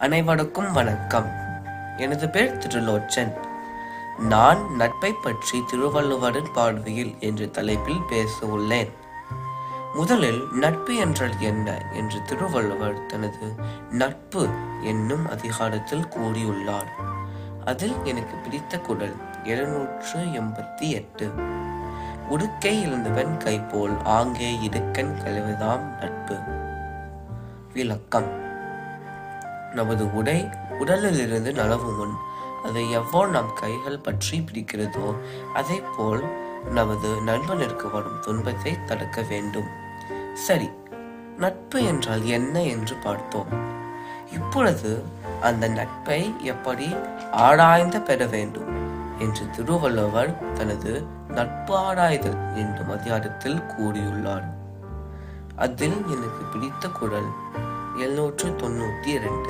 அனைவருக்கும் வணக்கம் எனது பேர் திருலோச்சன் நான் நட்பை பற்றி திருவள்ளுவரின் பார்வையில் என்ற தலைப்பில் பேச உள்ளேன் முதலில் நட்பு என்றால் என்ன என்று திருவள்ளுவர் தனது நட்பு என்னும் அதிகாரத்தில் கூறியுள்ளார் அதில் எனக்கு பிடித்த குரல் எழுநூற்று எண்பத்தி எட்டு உடுக்கை இழந்தவன் கைபோல் ஆங்கே இடுக்கன் கழுவதாம் நட்பு விளக்கம் நமது உடை உடலிலிருந்து நலவும் முன் அதை எவ்வாறு நம் கைகள் பற்றி பிடிக்கிறதோ அதே போல் நமது நண்பனிற்கு வரும் துன்பத்தை தடுக்க வேண்டும் சரி நட்பு என்றால் என்ன என்று பார்த்தோம் இப்பொழுது அந்த நட்பை எப்படி ஆராய்ந்து பெற வேண்டும் என்று திருவள்ளுவர் தனது நட்பு ஆராய்தல் என்னும் அதிகாரத்தில் கூறியுள்ளார் அதில் எனக்கு பிடித்த குரல் எழுநூற்று தொண்ணூத்தி இரண்டு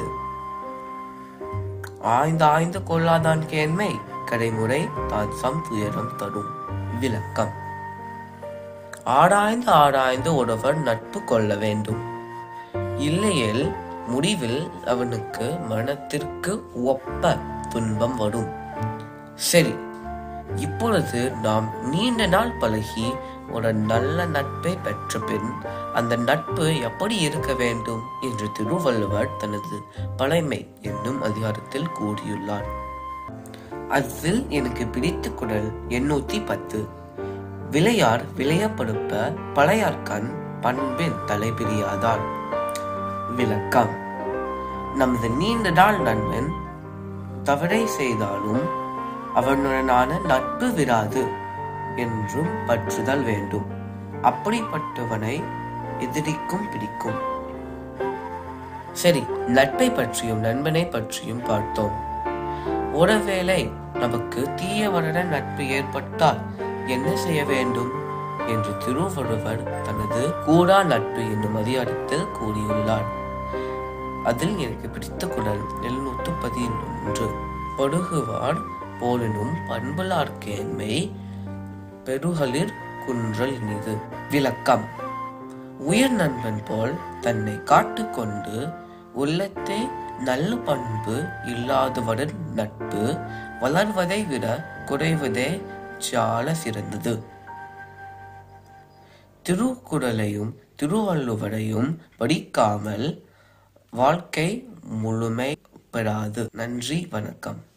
ஆய்ந்து ஆய்ந்து கொள்ளாதான் கேண்மை கடைமுறை தான் சம் துயரம் தரும் விளக்கம் ஆராய்ந்து ஆராய்ந்து ஒருவர் நட்பு கொள்ள வேண்டும் இல்லையேல் முடிவில் அவனுக்கு மனத்திற்கு ஒப்ப துன்பம் வரும் சரி இப்பொழுது நாம் நீண்ட நாள் பழகி ஒரு நல்ல நட்பை பெற்ற பின் அந்த நட்பு எப்படி இருக்க வேண்டும் என்று திருவள்ளுவர் தனது பழைமை என்னும் அதிகாரத்தில் கூறியுள்ளார் அதில் எனக்கு பிடித்த குரல் எண்ணூத்தி பத்து விளையார் விளையப்படுப்ப பழையார்கண் பண்பின் தலைபிரியாதார் விளக்கம் நமது நீண்ட நாள் நண்பன் தவறை செய்தாலும் அவனுடனான நட்பு விராது என்றும் பற்றுதல் வேண்டும் அப்படிப்பட்டவனை எதிரிக்கும் பிடிக்கும் சரி நட்பை பற்றியும் நண்பனை பற்றியும் பார்த்தோம் ஒருவேளை நமக்கு தீயவனுடன் நட்பு ஏற்பட்டால் என்ன செய்ய வேண்டும் என்று திருவள்ளுவர் தனது கூடா நட்பு என்னும் அதிகாரத்தில் கூறியுள்ளார் அதில் எனக்கு பிடித்த குரல் எழுநூற்று பதினொன்று படுகுவார் போலினும் பண்புலார்க்கேன்மை பெருகளிர் குன்றல் இனிது விளக்கம் உயர் நண்பன் போல் தன்னை காட்டுக்கொண்டு உள்ளத்தை நல்ல பண்பு இல்லாதவரின் நட்பு வளர்வதை விட குறைவதே சால சிறந்தது திருக்குறளையும் திருவள்ளுவரையும் படிக்காமல் வாழ்க்கை முழுமை பெறாது நன்றி வணக்கம்